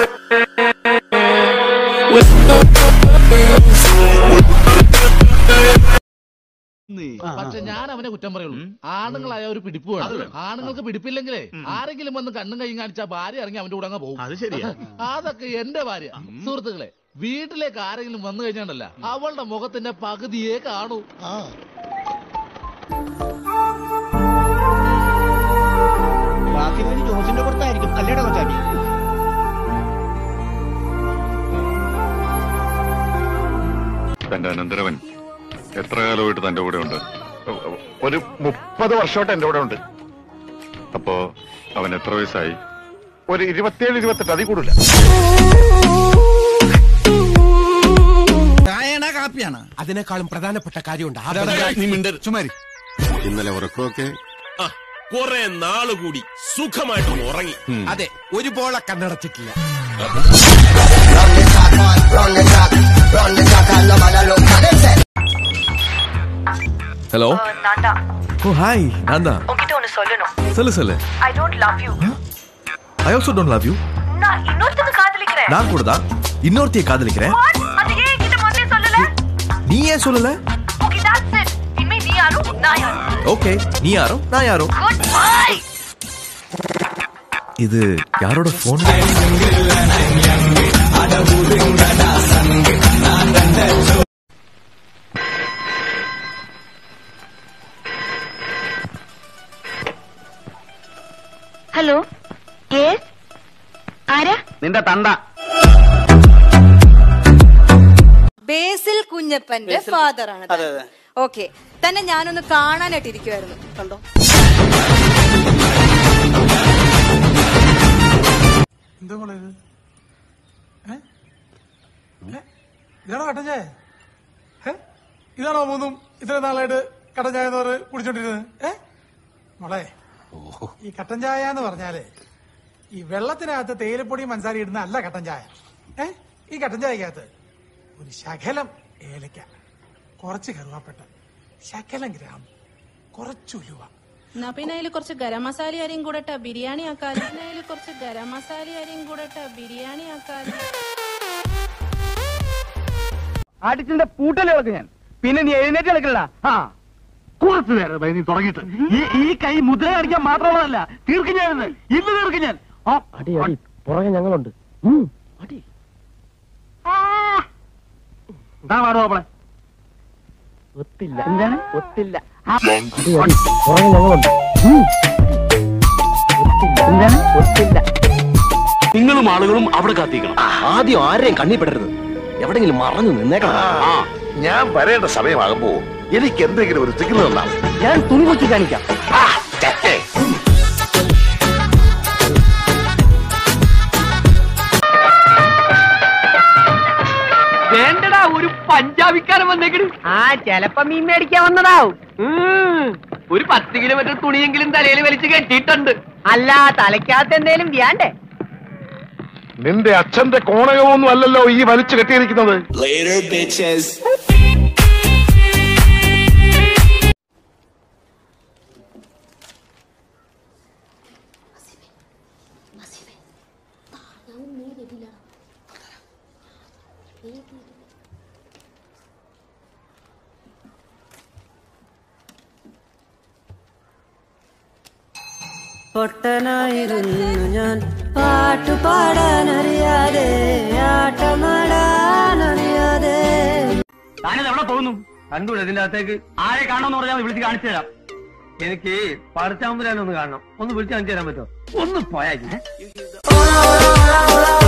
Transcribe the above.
പക്ഷെ ഞാൻ അവനെ കുറ്റം പറയുള്ളൂ ആണുങ്ങളായ ഒരു പിടിപ്പ് വേണം ആണുങ്ങൾക്ക് പിടിപ്പില്ലെങ്കിലേ ആരെങ്കിലും വന്ന് കണ്ണും കൈയും കാണിച്ചാ ഭാര്യ ഇറങ്ങി അവന്റെ കൂടെ അങ്ങ് പോകും അത് ശരിയാ. അതൊക്കെ എന്റെ ഭാര്യ സുഹൃത്തുക്കളെ വീട്ടിലേക്ക് ആരെങ്കിലും വന്നു കഴിഞ്ഞാണ്ടല്ല അവളുടെ മുഖത്തിന്റെ പകുതിയെ കാണൂ ബാക്കി വീട് ജോസിന്റെ പുറത്തായിരിക്കും അല്ലേടാ കൊച്ചാപ്പി തന്റെ അനന്തരവൻ എത്ര കാലമായിട്ട് തന്റെ കൂടെ ഉണ്ട് ഒരു മുപ്പത് വർഷമായിട്ട് എന്റെ കൂടെ ഉണ്ട് അപ്പോ അവൻ എത്ര വയസ്സായി ഒരു ഇരുപത്തിയേഴ് ഇരുപത്തെട്ട് അതി കൂടില്ല ചായയാണോ കാപ്പിയാണോ അതിനേക്കാളും പ്രധാനപ്പെട്ട കാര്യമുണ്ട് ചുമാരി ഇന്നലെ ഉറക്കമൊക്കെ കുറെ നാള് കൂടി സുഖമായിട്ട് ഉറങ്ങി അതെ ഒരു പോളെ കണ്ണടച്ചിട്ടില്ല ஹலோ நான் தான் ஓ ஹாய் நான் தான் உன்கிட்ட ஒண்ணு சொல்லணும் சொல்லு சொல்லு I don't love you I also don't love you நான் இன்னொருத்தங்க காதலிக்கிறேன் நான் கூட தான் இன்னொருத்தைய காதலிக்கிறேன் What? அது ஏன் என்கிட்ட முதல்ல சொல்லல நீ ஏன் சொல்லல ஓகே that's it இனிமே நீ யாரும் நான் யாரும் ஓகே நீ யாரோ நான் யாரோ குட் பை இது யாரோட ஃபோன் ഹലോ യെസ് ആരാ നിന്റെ തണ്ട ബേസിൽ കുഞ്ഞപ്പന്റെ ഫാദർ ആണ് ഓക്കെ തന്നെ ഞാനൊന്ന് കാണാനായിട്ട് ഇരിക്കുവായിരുന്നു കണ്ടോ എന്താ മോളെ ഇത് ഏ? ഏ? ഇതാണോ കട്ടൻ ചായ ഏ? ഇതാണോ മൂന്നും ഇത്രയും നാളായിട്ട് കട്ടൻ ചായ എന്ന് പറഞ്ഞ് കുടിച്ചോണ്ടിരുന്നത് ഏ മോളെ ഈ കട്ടൻ ചായ എന്ന് പറഞ്ഞാല് ഈ വെള്ളത്തിനകത്ത് തേയിലപ്പൊടിയും പഞ്ചസാര ഇടുന്ന അല്ല കട്ടൻ ചായ ഏ ഈ കട്ടൻ ചായക്കകത്ത് ഒരു ശകലം ഏലക്ക കുറച്ച് കറുവാപ്പട്ട ശകലം ഗ്രാം കുറച്ച് ഉലുവ എന്നാ പിന്നെ അതിൽ കുറച്ച് ഗരം മസാല അരിയും കൂടെ ഇട്ടാ ബിരിയാണി ആക്കാലും പിന്നെ അതിൽ കുറച്ച് ഗരം മസാല അരിയും കൂടെ ഇട്ടാ ബിരിയാണി ആക്കാലും അടിച്ചിന്റെ പൂട്ടലുകളൊക്കെ ഞാൻ പിന്നെ നീ എഴുന്നേറ്റ് കളിക്കലടാ ആ കുറച്ചു നേരം നീ തുടങ്ങിയിട്ട് ഈ ഈ കൈ മുദ്ര കാണിക്കാൻ മാത്രമുള്ളതല്ല തീർക്കും ഞാൻ ഇന്ന് ഇന്ന് തീർക്കും ഞാൻ ആ, അടി അടി പുറകെ ഞങ്ങളുണ്ട് അടി ആ. എന്താ പാടുവോ അവളെ ഒത്തില്ല എന്താണ് ഒത്തില്ല ആ. അടി അടി പുറകെ ഞങ്ങളുണ്ട് എന്താണ് ഒത്തില്ല നിങ്ങളും ആളുകളും അവിടെ കാത്തിക്കണം ആദ്യം ആരെയും കണ്ണിപ്പെടരുത് എവിടെങ്കിലും മറഞ്ഞു നിന്നേക്കണം ഞാൻ വരേണ്ട സമയമാകുമ്പോ എനിക്ക് എന്തെങ്കിലും ഒരു സിഗ്നൽ തന്നാ ഞാൻ തുണി പൊക്കി കാണിക്കാം വേണ്ടടാ ഒരു പഞ്ചാബിക്കാരൻ വന്നേക്കണ് ആ ചെലപ്പോ മീൻ മേടിക്കാൻ വന്നതാവും ഒരു പത്ത് കിലോമീറ്റർ തുണിയെങ്കിലും തലയിൽ വലിച്ചു കെട്ടിയിട്ടുണ്ട് അല്ല തലയ്ക്കകത്ത് എന്തേലും വ്യാണ്ടേ നിന്റെ അച്ഛന്റെ കോണകമൊന്നും അല്ലല്ലോ ഈ വലിച്ചു കെട്ടിയിരിക്കുന്നത് പൊട്ടനായിരുന്നു ഞാൻ പാട്ടു പാടാൻ അറിയാതെ ആട്ടമാടാൻ അറിയാതെ താനിത് എവിടെ പോകുന്നു കണ്ടൂടെ ഇതിന്റെ അകത്തേക്ക് ആരെ കാണണമെന്ന് പറഞ്ഞാൽ വിളിച്ച് കാണിച്ചു തരാം എനിക്ക് പഠിച്ചാമ്പുരാനെ ഒന്ന് കാണണം ഒന്ന് വിളിച്ച് കാണിച്ചു തരാൻ പറ്റുമോ ഒന്ന് പോയാ ഞാൻ